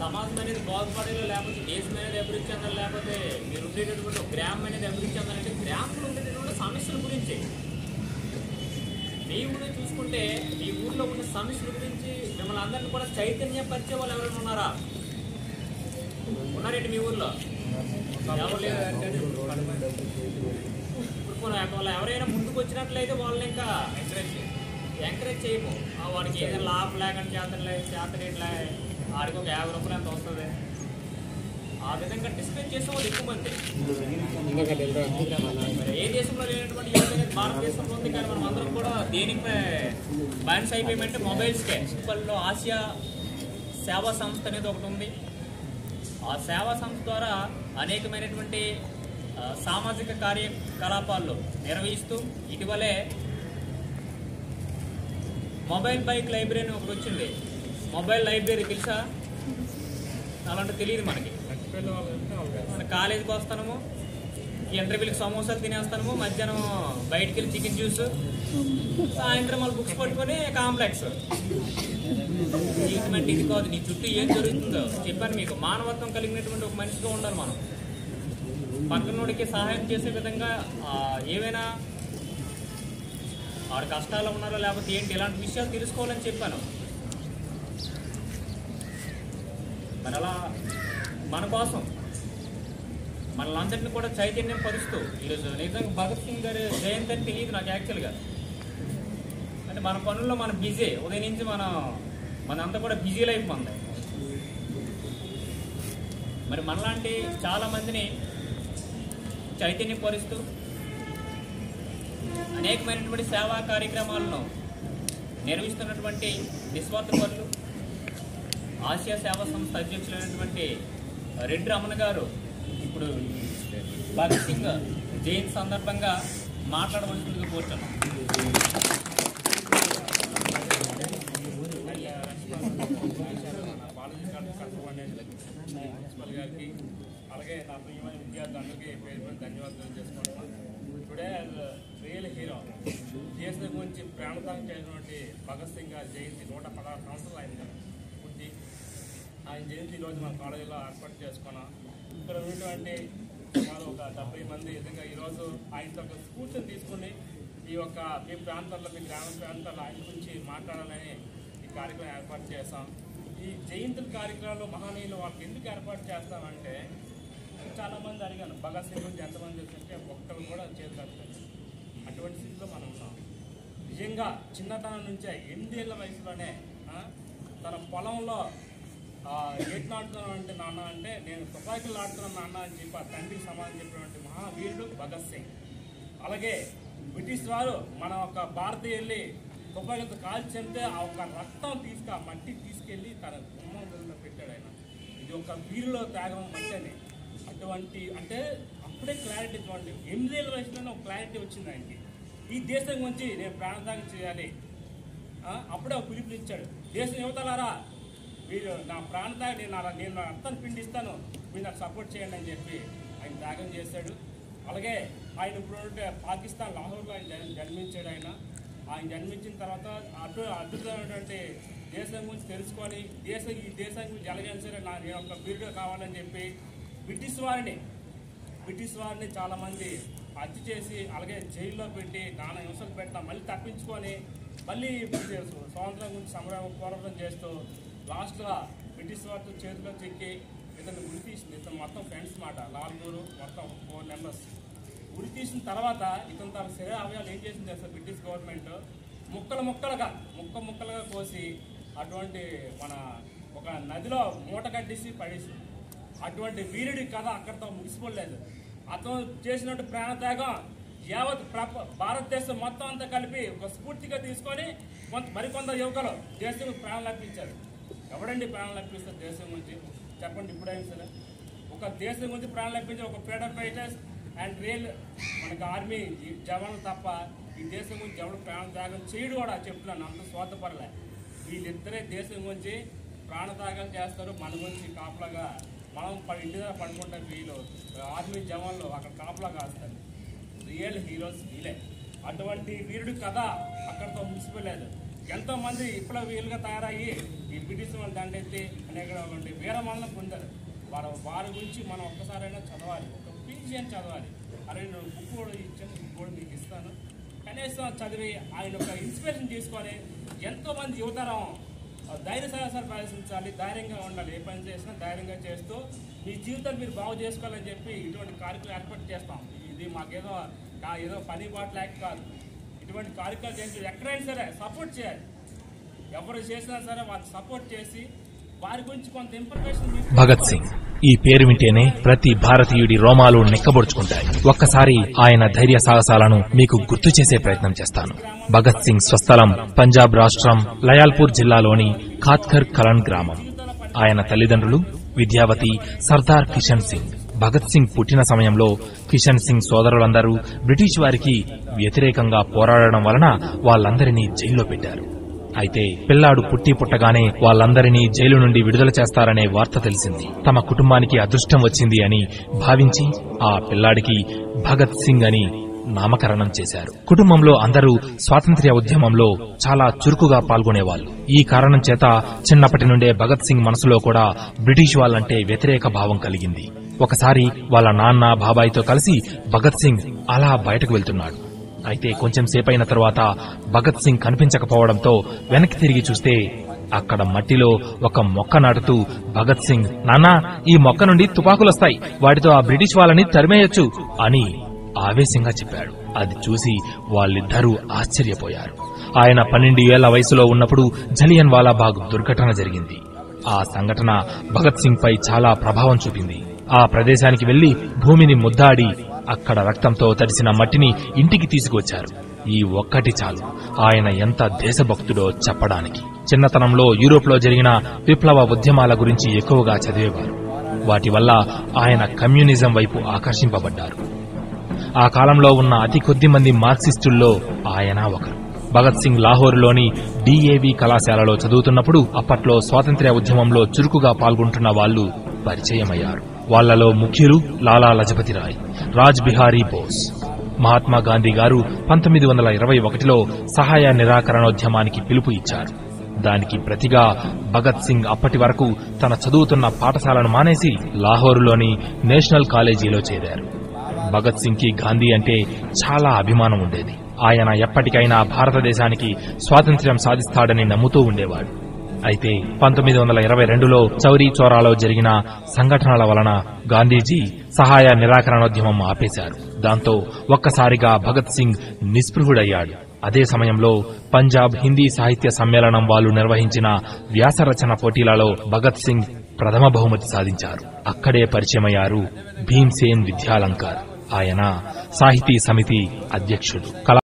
సమాజం అనేది బాగుపడేలా లేకపోతే దేశం అనేది అభివృద్ధి చెందాలి లేకపోతే మీరు ఉండేటటువంటి ఒక గ్రామం అనేది అభివృద్ధి చెందాలంటే గ్రామంలో ఉండేటటువంటి సమస్యల గురించి మీ ఊరే చూసుకుంటే మీ ఊర్లో ఉన్న సమస్యల గురించి మిమ్మల్ని అందరిని కూడా చైతన్యపరిచే వాళ్ళు ఎవరైనా ఉన్నారా ఉన్నారండి మీ ఊర్లో ఎవరు లేరు ఇప్పుడు పోనీ ఒకవేళ ఎవరైనా ముందుకు వచ్చినట్లయితే వాళ్ళని ఇంకా ఎంకరేజ్ ఎంకరేజ్ చేయము ఆ వాడికి ఏదైనా లాభం లేకుండా చేతలే చేతలేట్లే వాడికి ఒక యాభై రూపాయలు ఎంత వస్తుంది ఆ విధంగా డిస్కస్ చేసే వాళ్ళు ఎక్కువ మంది మరి ఏ దేశంలో లేనటువంటి యువత అనేది భారతదేశంలో ఉంది కానీ మనం అందరం కూడా దేనికి బ్యాన్స్ అయిపోయామంటే మొబైల్స్కే మున్సిపల్లో ఆసియా సేవా సంస్థ అనేది ఒకటి ఉంది ఆ సేవా సంస్థ ద్వారా అనేకమైనటువంటి ఆ, సామాజిక కార్యకలాపాల్లో నిర్వహిస్తూ ఇటీవలే మొబైల్ బైక్ లైబ్రరీ అని ఒకటి వచ్చింది మొబైల్ లైబ్రరీ తెలుసా అలాంటి తెలియదు మనకి మన కాలేజీకి వస్తాము ఇంటర్వ్యూకి సమోసాలు తినేస్తాము మధ్యాహ్నం బయటికి వెళ్ళి చికెన్ జ్యూస్ సాయంత్రం వాళ్ళు బుక్స్ పట్టుకొని కాంప్లెక్స్ జీవితం అంటే ఇది కాదు నీ చుట్టూ ఏం జరుగుతుందో చెప్పాను మీకు మానవత్వం కలిగినటువంటి ఒక మనిషిగా ఉండాలి మనం పక్కనోడికి సహాయం చేసే విధంగా ఆ, ఏవైనా ఆడు కష్టాలు ఉన్నారో లేకపోతే ఏంటి ఇలాంటి విషయాలు తెలుసుకోవాలని చెప్పాను మరి అలా మన కోసం మనలందరినీ కూడా చైతన్యం పరుస్తూ ఈరోజు నిజంగా భగత్ సింగ్ గారి జయంతి అని తెలియదు నాకు యాక్చువల్గా అంటే మన పనుల్లో మనం బిజీ ఉదయం నుంచి మనం మనంతా కూడా బిజీ లైఫ్ మనది మరి మనలాంటి చాలా మందిని చైతన్యపరుస్తూ అనేకమైనటువంటి సేవా కార్యక్రమాలను నిర్వహిస్తున్నటువంటి నిస్వార్థ పనులు ఆసియా సేవా సంస్థ అధ్యక్షులైనటువంటి రెడ్డి రమణ గారు ఇప్పుడు భగత్ సింగ్ జయంతి సందర్భంగా మాట్లాడవలసిందిగా కోరుతున్నాం బాలాజీ గారికి కష్టపడేది ప్రిన్సిపల్ గారికి అలాగే నా ప్రియమైన విద్యార్థులందరికీ పేరు పేరు ధన్యవాదాలు చేసుకుంటున్నాను టుడే రియల్ హీరో దేశం గురించి ప్రాణత్యాగం చేసినటువంటి భగత్ సింగ్ గారి జయంతి నూట పదహారు సంవత్సరాలు అయింది పుట్టి ఆయన జయంతి ఈరోజు మన కాలేజీలో ఏర్పాటు చేసుకున్నాం ఇక్కడ ఉన్నటువంటి సుమారు ఒక డెబ్బై మంది విధంగా ఈరోజు ఆయనతో ఒక స్ఫూర్తిని తీసుకుని ఈ యొక్క మీ ప్రాంతాల్లో మీ గ్రామ ప్రాంతాల్లో ఆయన గురించి మాట్లాడాలని ఈ కార్యక్రమం ఏర్పాటు చేస్తాం ఈ జయంతుల కార్యక్రమాలు మహనీయులు వాళ్ళకి ఎందుకు ఏర్పాటు చేస్తామంటే చాలా మంది అడిగాను భగత్ సింగ్ గురించి ఎంతమంది తెలుసంటే ఒక్కరు కూడా చేతులు అటువంటి స్థితిలో మనం ఉన్నాం నిజంగా చిన్నతనం నుంచే ఎనిమిదేళ్ల వయసులోనే ఆ, తన పొలంలో ఆ, ఏటి నాటుతున్నాను అంటే నాన్న అంటే నేను తుపాకీలు నాటుతున్నాను నాన్న అని చెప్పి ఆ తండ్రికి సమాధానం చెప్పినటువంటి మహావీరుడు భగత్ సింగ్ అలాగే బ్రిటిష్ వారు మన ఒక భారతీయుల్ని తుపాకీలతో కాల్చి చంపితే ఆ ఒక రక్తం తీసుకు ఆ మట్టి తీసుకెళ్ళి తన గుమ్మంలో పెట్టాడు ఆయన ఇది ఒక వీరులో త్యాగం మట్టి అటువంటి అంటే అప్పుడే క్లారిటీ చూడండి ఎనిమిదేళ్ళ వయసులోనే ఒక క్లారిటీ వచ్చింది ఆయనకి ఈ దేశం గురించి నేను ప్రాణత్యాగం చేయాలి ఆ, అప్పుడే ఒక పిలుపునిచ్చాడు దేశం యువతలారా మీరు నా ప్రాణత్యాగం నేను నా నేను నా రక్తాన్ని పిండిస్తాను మీరు నాకు సపోర్ట్ చేయండి అని చెప్పి ఆయన త్యాగం చేశాడు అలాగే ఆయన ఇప్పుడు ఉంటే పాకిస్తాన్ లాహోర్లో ఆయన జన్- జన్మించాడు ఆయన ఆయన జన్మించిన తర్వాత అటు అద్భుతమైనటువంటి దేశం గురించి తెలుసుకొని దేశం ఈ దేశం గురించి ఎలాగైనా సరే నా నేను ఒక వీరుడు కావాలని చెప్పి బ్రిటిష్ వారిని బ్రిటిష్ వారిని చాలా మంది హత్య చేసి అలాగే జైల్లో పెట్టి నానా హింసలు పెట్టా మళ్ళీ తప్పించుకొని మళ్ళీ స్వాతంత్రం గురించి సమరం పోరాటం చేస్తూ లాస్ట్లో బ్రిటిష్ వారితో చేతిలో చెక్కి ఇతను ఉరి తీసింది ఇతను మొత్తం ఫ్రెండ్స్ మాట నాలుగురు మొత్తం ఫోర్ మెంబర్స్ ఉరి తీసిన తర్వాత ఇతను తన శరీర అవయాలు ఏం చేసింది అసలు బ్రిటిష్ గవర్నమెంట్ ముక్కలు ముక్కలుగా ముక్క ముక్కలుగా కోసి అటువంటి మన ఒక నదిలో మూట కట్టేసి పడేసి అటువంటి వీరుడి కథ అక్కడితో ముగిసిపోలేదు అతను చేసినట్టు ప్రాణత్యాగం యావత్ ప్రప భారతదేశం మొత్తం అంతా కలిపి ఒక స్ఫూర్తిగా తీసుకొని కొంత మరికొంత యువకులు దేశం ప్రాణాలు అర్పించారు ఎవడండి ప్రాణాలు అర్పిస్తారు దేశం గురించి చెప్పండి ఇప్పుడైనా సరే ఒక దేశం గురించి ప్రాణాలు అర్పించే ఒక ఫ్రీడమ్ ఫైటర్స్ అండ్ రియల్ మనకి ఆర్మీ ఈ జవాన్లు తప్ప ఈ దేశం గురించి ఎవడు ప్రాణ త్యాగం చేయడు కూడా చెప్తున్నాను అంత స్వార్థపరలే వీళ్ళిద్దరే దేశం గురించి ప్రాణత్యాగాలు చేస్తారు మన గురించి కాపలాగా మనం ప- ఇంటి దగ్గర పడుకుంటాం వీళ్ళు ఆర్మీ జవాన్లు అక్కడ కాపలా కాస్తారు రియల్ హీరోస్ వీలే అటువంటి వీరుడి కథ అక్కడితో ముగిసిపోలేదు ఎంతో మంది ఇప్పుడు వీలుగా తయారయ్యి ఈ బ్రిటిష్ వాళ్ళు దండెత్తి అనేకటువంటి వీరమరణం పొందారు వారు వారి గురించి మనం ఒక్కసారైనా చదవాలి ఒక పీజీ అని చదవాలి అరే నేను బుక్ కూడా ఇచ్చాను బుక్ కూడా మీకు ఇస్తాను కనీసం చదివి ఆయన ఒక ఇన్స్పిరేషన్ తీసుకొని ఎంతో మంది యువతరం ఆ, ధైర్య సాహసాలు ప్రదర్శించాలి ధైర్యంగా ఉండాలి ఏ పని చేసినా ధైర్యంగా చేస్తూ మీ జీవితాన్ని మీరు బాగు చేసుకోవాలని చెప్పి ఇటువంటి కార్యక్రమాలు ఏర్పాటు చేస్తాం ఇది మాకేదో కా- ఏదో పని బాట లేక కాదు ఇటువంటి కార్యక్రమాలు చేసి ఎక్కడైనా సరే సపోర్ట్ చేయాలి ఎవరు చేసినా సరే వాళ్ళకి సపోర్ట్ చేసి వారి గురించి కొంత ఇన్ఫర్మేషన్ మీకు భగత్ సింగ్ ఈ పేరు వింటేనే ప్రతి భారతీయుడి రోమాలు నిక్కబొడుచుకుంటాయి ఒక్కసారి ఆయన ధైర్య సాహసాలను మీకు గుర్తు చేసే ప్రయత్నం చేస్తాను భగత్ సింగ్ స్వస్థలం పంజాబ్ రాష్ట్రం లయాల్పూర్ జిల్లాలోని ఖాత్కర్ కలన్ గ్రామం ఆయన తల్లిదండ్రులు విద్యావతి సర్దార్ కిషన్ సింగ్ భగత్ సింగ్ పుట్టిన సమయంలో కిషన్ సింగ్ సోదరులందరూ బ్రిటిష్ వారికి వ్యతిరేకంగా పోరాడడం వలన వాళ్ళందరినీ జైల్లో పెట్టారు అయితే పిల్లాడు పుట్టి పుట్టగానే వాళ్ళందరినీ జైలు నుండి విడుదల చేస్తారనే వార్త తెలిసింది తమ కుటుంబానికి అదృష్టం వచ్చింది అని భావించి ఆ పిల్లాడికి భగత్ సింగ్ అని నామకరణం చేశారు కుటుంబంలో అందరూ స్వాతంత్ర్య ఉద్యమంలో చాలా చురుకుగా పాల్గొనేవాళ్ళు ఈ కారణం చేత చిన్నప్పటి నుండే భగత్ సింగ్ మనసులో కూడా బ్రిటిష్ వాళ్ళంటే వ్యతిరేక భావం కలిగింది ఒకసారి వాళ్ళ నాన్న బాబాయితో కలిసి భగత్ సింగ్ అలా బయటకు వెళ్తున్నాడు అయితే కొంచెం సేపైన తరువాత భగత్ సింగ్ కనిపించకపోవడంతో వెనక్కి తిరిగి చూస్తే అక్కడ మట్టిలో ఒక మొక్క నాటుతూ భగత్ సింగ్ నాన్నా ఈ మొక్క నుండి తుపాకులొస్తాయి వాటితో ఆ బ్రిటిష్ వాళ్ళని తరిమేయొచ్చు అని ఆవేశంగా చెప్పాడు అది చూసి వాళ్ళిద్దరూ ఆశ్చర్యపోయారు ఆయన పన్నెండు ఏళ్ల వయసులో ఉన్నప్పుడు జలియన్ వాలాబాగ్ దుర్ఘటన జరిగింది ఆ సంఘటన భగత్ సింగ్ పై చాలా ప్రభావం చూపింది ఆ ప్రదేశానికి వెళ్లి భూమిని ముద్దాడి అక్కడ రక్తంతో తడిసిన మట్టిని ఇంటికి తీసుకొచ్చారు ఈ ఒక్కటి చాలు ఆయన ఎంత దేశభక్తుడో చెప్పడానికి చిన్నతనంలో యూరోప్లో జరిగిన విప్లవ ఉద్యమాల గురించి ఎక్కువగా చదివేవారు వాటి వల్ల ఆయన కమ్యూనిజం వైపు ఆకర్షింపబడ్డారు ఆ కాలంలో ఉన్న అతి కొద్ది మంది మార్క్సిస్టుల్లో ఆయన ఒకరు భగత్ సింగ్ లాహోర్లోని డిఏవి కళాశాలలో చదువుతున్నప్పుడు అప్పట్లో స్వాతంత్ర్య ఉద్యమంలో చురుకుగా పాల్గొంటున్న వాళ్లు పరిచయమయ్యారు వాళ్లలో ముఖ్యులు లాలా లజపతి రాయ్ రాజ్ బిహారీ బోస్ మహాత్మా గాంధీ గారు పంతొమ్మిది వందల ఇరవై ఒకటిలో సహాయ నిరాకరణోద్యమానికి పిలుపు ఇచ్చారు దానికి ప్రతిగా భగత్ సింగ్ అప్పటి వరకు తన చదువుతున్న పాఠశాలను మానేసి లాహోరులోని నేషనల్ కాలేజీలో చేరారు భగత్ సింగ్ కి గాంధీ అంటే చాలా అభిమానం ఉండేది ఆయన ఎప్పటికైనా భారతదేశానికి స్వాతంత్ర్యం సాధిస్తాడని నమ్ముతూ ఉండేవాడు అయితే పంతొమ్మిది వందల ఇరవై రెండులో చౌరీ చోరాలో జరిగిన సంఘటనల వలన గాంధీజీ సహాయ నిరాకరణోద్యమం ఆపేశారు దాంతో ఒక్కసారిగా భగత్ సింగ్ నిస్పృహుడయ్యాడు అదే సమయంలో పంజాబ్ హిందీ సాహిత్య సమ్మేళనం వాళ్ళు నిర్వహించిన వ్యాసరచన పోటీలలో భగత్ సింగ్ ప్రథమ బహుమతి సాధించారు అక్కడే పరిచయమయ్యారు భీమ్సేన్ విద్యాలంకర్ ఆయన సాహితీ సమితి అధ్యక్షుడు కళా